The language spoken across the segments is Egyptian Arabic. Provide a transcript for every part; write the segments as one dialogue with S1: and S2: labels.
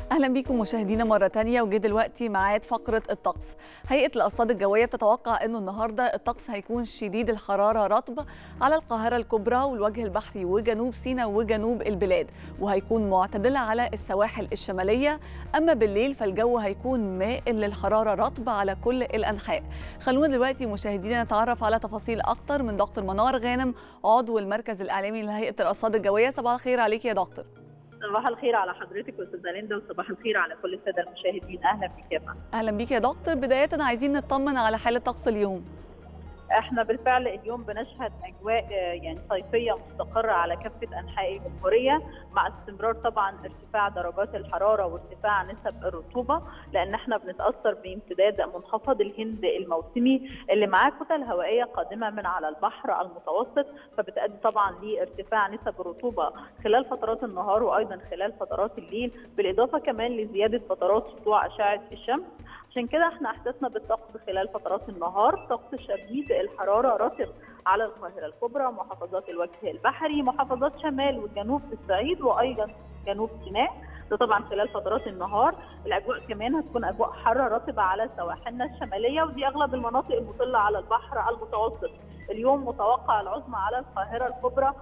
S1: اهلا بيكم مشاهدينا مره تانية وجه دلوقتي ميعاد فقره الطقس هيئه الارصاد الجويه بتتوقع انه النهارده الطقس هيكون شديد الحراره رطب على القاهره الكبرى والوجه البحري وجنوب سيناء وجنوب البلاد وهيكون معتدل على السواحل الشماليه اما بالليل فالجو هيكون مائل للحراره رطب على كل الانحاء خلونا دلوقتي مشاهدينا نتعرف على تفاصيل اكتر من دكتور منار غانم عضو المركز الاعلامي لهيئه الارصاد الجويه صباح الخير عليك يا دكتور
S2: صباح الخير على حضرتك استاذه ليندا وصباح الخير على كل الساده المشاهدين اهلا بك يا فندم
S1: اهلا بيك يا دكتور بدايه عايزين نطمن على حاله طقس اليوم
S2: احنا بالفعل اليوم بنشهد اجواء يعني صيفيه مستقره على كافه انحاء الجمهوريه مع استمرار طبعا ارتفاع درجات الحراره وارتفاع نسب الرطوبه لان احنا بنتاثر بامتداد منخفض الهند الموسمي اللي معاه كتل هوائيه قادمه من على البحر المتوسط فبتؤدي طبعا لارتفاع نسب الرطوبه خلال فترات النهار وايضا خلال فترات الليل بالاضافه كمان لزياده فترات سطوع اشعه الشمس عشان كده احنا احسسنا بالطقس خلال فترات النهار طقس شديد الحراره رطب على القاهره الكبرى محافظات الوجه البحري محافظات شمال وجنوب الصعيد وايضا جنوب سيناء ده طبعا خلال فترات النهار الاجواء كمان هتكون اجواء حاره رطبه على سواحلنا الشماليه ودي اغلب المناطق المطله على البحر المتوسط اليوم متوقع العظمى على القاهره الكبرى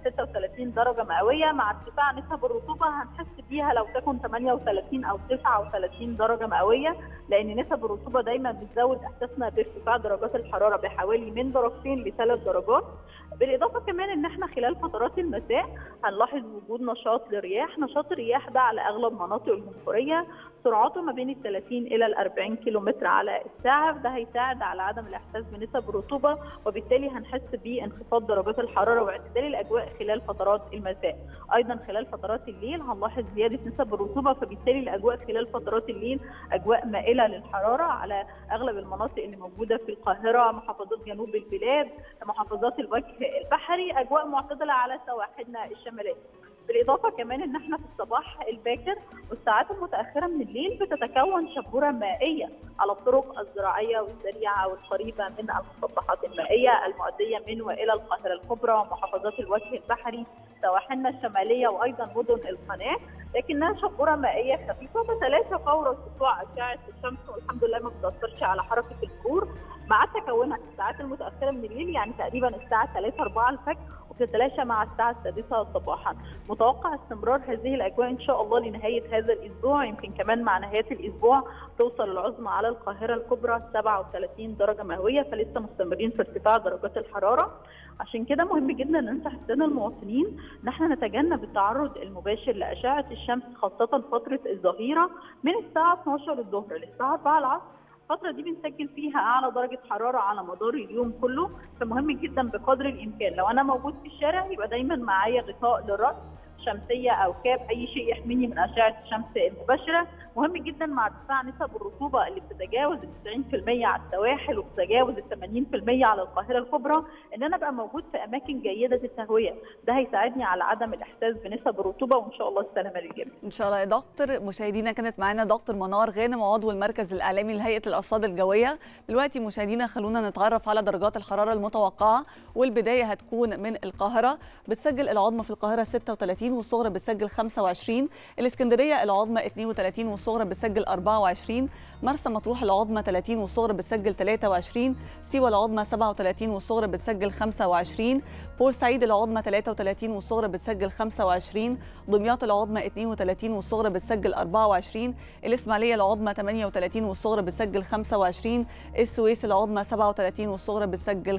S2: 36 درجه مئويه مع ارتفاع نسب الرطوبه هنحس بيها لو تكن 38 او 39 درجه مئويه لان نسب الرطوبه دايما بتزود احساسنا بارتفاع درجات الحراره بحوالي من درجتين لثلاث درجات بالاضافه كمان ان احنا خلال فترات المساء هنلاحظ وجود نشاط للرياح نشاط الرياح ده على اغلب مناطق الجمهوريه سرعته ما بين ال 30 الى ال 40 كيلومتر على الساعه ده هيساعد على عدم الاحساس بنسب الرطوبه وبالتالي هنحس بانخفاض درجات الحراره واعتدال الاجواء خلال فترات المساء ايضا خلال فترات الليل هنلاحظ زياده نسب الرطوبه فبالتالي الاجواء خلال فترات الليل اجواء مائله للحراره على اغلب المناطق اللي موجوده في القاهره محافظات جنوب البلاد محافظات الوجه البحري اجواء معتدله على سواحلنا الشماليه بالاضافه كمان ان احنا في الصباح الباكر والساعات المتاخره من الليل بتتكون شبوره مائيه على الطرق الزراعيه والسريعه والقريبه من المسطحات المائيه المؤديه من والى القاهره الكبرى ومحافظات الوجه البحري سواحلنا الشماليه وايضا مدن القناه لكنها شبوره مائيه خفيفه تتلاشى فور سطوع اشعه الشمس والحمد لله ما بتاثرش على حركه البخور مع تكونها في الساعات المتاخره من الليل يعني تقريبا الساعه 3 4 الفجر وتتلاشى مع الساعه السادسه صباحا متوقع استمرار هذه الاجواء ان شاء الله لنهايه هذا الاسبوع يمكن كمان مع نهايه الاسبوع توصل العظمى على القاهره الكبرى 37 درجه مئويه فلسه مستمرين في ارتفاع درجات الحراره عشان كده مهم جدا ننصح الساده المواطنين ان احنا نتجنب التعرض المباشر لاشعه الشمس خاصه فتره الظهيره من الساعه 12 الظهر للساعه 4 العصر الفترة دي بنسجل فيها أعلى درجة حرارة على مدار اليوم كله فمهم جدا بقدر الإمكان لو أنا موجود في الشارع يبقى دايما معايا غطاء للرأس شمسيه او كاب اي شيء يحميني من اشعه الشمس المباشره مهم جدا مع ارتفاع نسب الرطوبه اللي بتتجاوز ال 90% على السواحل وبتتجاوز ال 80% على القاهره الكبرى ان انا ابقى موجود في اماكن جيده التهويه ده هيساعدني على عدم الاحساس بنسب الرطوبه وان شاء الله السلامه للجميع
S1: ان شاء الله يا دكتور مشاهدينا كانت معانا دكتور منار غانم عضو المركز الاعلامي لهيئه الارصاد الجويه دلوقتي مشاهدينا خلونا نتعرف على درجات الحراره المتوقعه والبدايه هتكون من القاهره بتسجل العظمى في القاهره 36 والصغرى بتسجل 25 الاسكندريه العظمى 32 والصغرى بتسجل 24 مرسى مطروح العظمى 30 والصغرى بتسجل 23 سيوه العظمى 37 والصغرى بتسجل 25 بورسعيد العظمى 33 والصغرى بتسجل 25 دمياط العظمى 32 والصغرى بتسجل 24 الاسماعيليه العظمى 38 والصغرى بتسجل 25 السويس العظمى 37 والصغرى بتسجل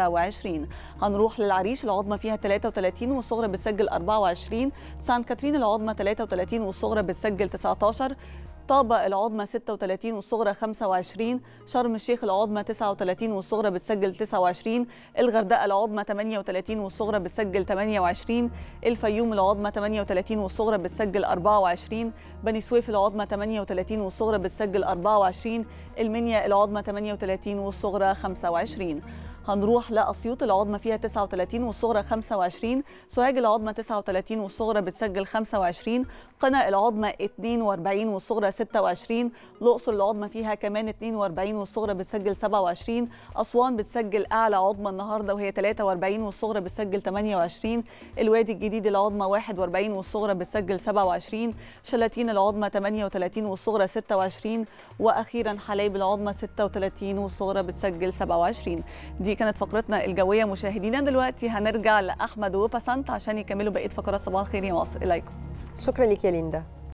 S1: 25 هنروح للعريش العظمى فيها 33 والصغرى بتسجل 24 سان كاترين العظمى 33 والصغرى بتسجل 19 طابة العظمى 36 والصغرى 25 شرم الشيخ العظمى 39 والصغرى بتسجل 29 الغردقة العظمى 38 والصغرى بتسجل 28 الفيوم العظمى 38 والصغرى بتسجل 24 بني سويف العظمى 38 والصغرى بتسجل 24 المنيا العظمى 38 والصغرى 25 هنروح لأسيوط العظمى فيها 39 والصغرى 25 سوهاج العظمى 39 والصغرى بتسجل 25 قنا العظمى 42 والصغرى 26 الأقصر العظمى فيها كمان 42 والصغرى بتسجل 27 أسوان بتسجل أعلى عظمى النهاردة وهي 43 والصغرى بتسجل 28 الوادي الجديد العظمى 41 والصغرى بتسجل 27 شلاتين العظمى 38 والصغرى 26 وأخيرا حلايب العظمى 36 والصغرى بتسجل 27 دي كانت فقرتنا الجوية مشاهدينا دلوقتي هنرجع لأحمد وبسنت عشان يكملوا بقية فقرات صباح الخير يا مصر إليكم
S3: شكرا لك يا ليندا